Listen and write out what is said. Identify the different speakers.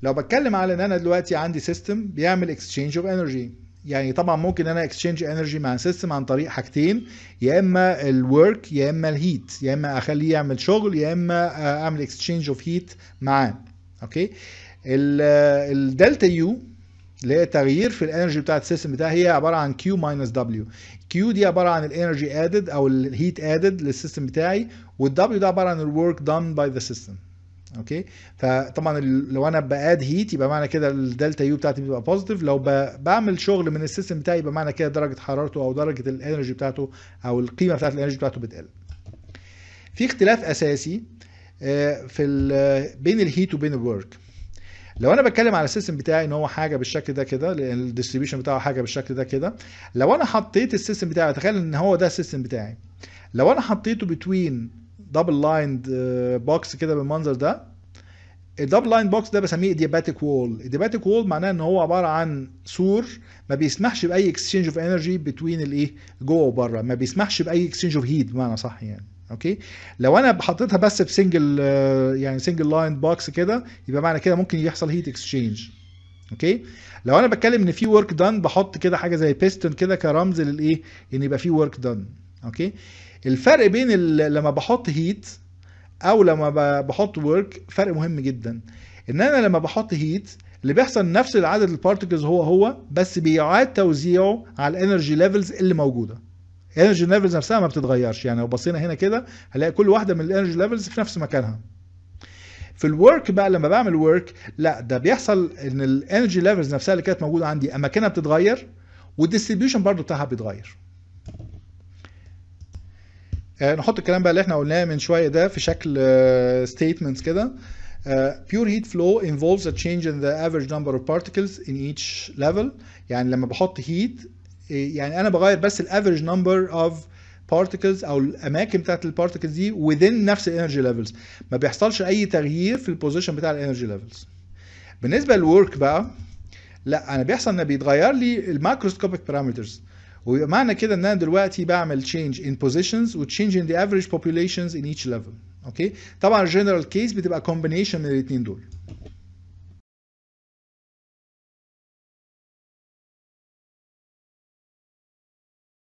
Speaker 1: لو بتكلم على ان انا دلوقتي عندي سيستم بيعمل اكسشينج اوف انرجي يعني طبعا ممكن انا اكسشينج انرجي مع سيستم عن طريق حاجتين يا اما الورك يا اما الهيت يا اما اخليه يعمل شغل يا اما اعمل اكسشينج اوف هيت معاه اوكي الدلتا يو اللي هي تغيير في الانرجي بتاعت السيستم بتاعي هي عباره عن كيو ماينس دبليو كيو دي عباره عن الانرجي ادد او الهيت ادد للسيستم بتاعي والدبليو ده عباره عن الورك دون باي ذا سيستم اوكي فطبعا لو انا باد هيت يبقى معنى كده الدلتا يو بتاعتي بتبقى بوزيتيف لو بعمل شغل من السيستم بتاعي يبقى معنى كده درجه حرارته او درجه الانرجي بتاعته او القيمه بتاعت الانرجي بتاعته بتقل في اختلاف اساسي في بين الهيت وبين الورك لو انا بتكلم على السيستم بتاعي ان هو حاجه بالشكل ده كده الديستريبيوشن بتاعه حاجه بالشكل ده كده لو انا حطيت السيستم بتاعي تخيل ان هو ده السيستم بتاعي لو انا حطيته بتوين دبل لايند بوكس كده بالمنظر ده الدبل لاين بوكس ده بسميه ادياباتيك وول ادياباتيك وول معناه ان هو عباره عن سور ما بيسمحش باي اكسشينج اوف انرجي بتوين الايه جوه وبره ما بيسمحش باي اكسشينج اوف هيت بمعنى صح يعني اوكي لو انا حطيتها بس في سنجل يعني سنجل لاين بوكس كده يبقى معنى كده ممكن يحصل هيت اكسشينج اوكي لو انا بتكلم ان في ورك دان بحط كده حاجه زي بيستون كده كرمز للايه ان يبقى في ورك دان اوكي الفرق بين لما بحط هيت او لما بحط ورك فرق مهم جدا ان انا لما بحط هيت اللي بيحصل نفس العدد البارتكلز هو هو بس بيعاد توزيعه على الانرجي ليفلز اللي موجوده الانرجي ليفلز نفسها ما بتتغيرش يعني لو بصينا هنا كده هنلاقي كل واحده من الانرجي ليفلز في نفس مكانها في الورك بقى لما بعمل ورك لا ده بيحصل ان الانرجي ليفلز نفسها اللي كانت موجوده عندي اماكنها بتتغير والديستريبيوشن برضو بتاعها بيتغير نحط الكلام بقى اللي احنا قلناه من شويه ده في شكل ستيتمنتس كده Uh, pure heat flow involves a change in the average number of particles in each level يعني لما بحط heat يعني انا بغير بس الافريج نمبر اوف بارتكلز او الاماكن بتاعت البارتكلز دي within نفس الانرجي ليفلز ما بيحصلش اي تغيير في البوزيشن بتاع الانرجي ليفلز بالنسبه للورك بقى لا انا بيحصل ان بيتغير لي الماكروسكوبيك بارامترز ويبقى معنى كده ان انا دلوقتي بعمل change in positions و change in the average populations in each level اوكي طبعا الجنرال كيس بتبقى combination من الاثنين دول